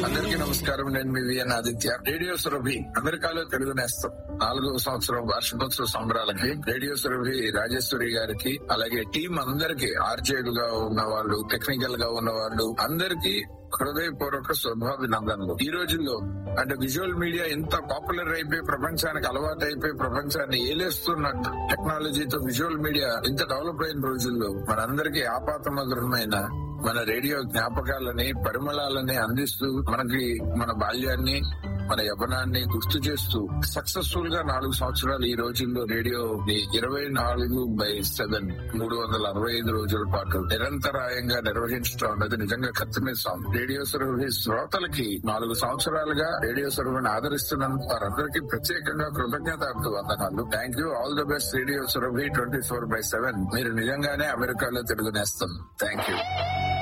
అందరికీ నమస్కారం నేను మీ విఎన్ ఆదిత్య రేడియో సురభి అమెరికాలో తెలుగు నేస్తం నాలుగో సంవత్సరం వార్షికోత్సవ సంబరాలకి రేడియో సురభి రాజేశ్వరి గారికి అలాగే టీం అందరికి ఆర్జేలుగా ఉన్న వాళ్ళు టెక్నికల్ గా ఉన్న వాళ్ళు అందరికీ హృదయపూర్వక శుభాభినందనలు ఈ రోజుల్లో అంటే విజువల్ మీడియా ఎంత పాపులర్ అయిపోయి ప్రపంచానికి అలవాటు అయిపోయి ప్రపంచాన్ని ఏలేస్తున్న టెక్నాలజీతో విజువల్ మీడియా ఇంత డెవలప్ అయిన రోజుల్లో మనందరికీ ఆపాతమధురమైన మన రేడియో జ్ఞాపకాలని పరిమళాలని అందిస్తూ మనకి మన బాల్యాన్ని మన యవ్వనాన్ని గుర్తు చేస్తూ సక్సెస్ఫుల్ గా నాలుగు సంవత్సరాలు ఈ రోజుల్లో రేడియో ఇరవై నాలుగు బై సెవెన్ మూడు వందల అరవై ఐదు రోజుల పాటు నిరంతరాయంగా నిర్వహించడం అన్నది నిజంగా కత్తిమీస్తాం రేడియో సర్వీ శ్రోతలకి నాలుగు సంవత్సరాలుగా రేడియో సర్వీని ఆదరిస్తున్నందుకు వారందరికీ ప్రత్యేకంగా కృతజ్ఞత వందనాలు thank you all the best radio Surabhi twenty four by seven మీరు నిజంగానే అమెరికాలో తెలుగునేస్తాం థ్యాంక్ యూ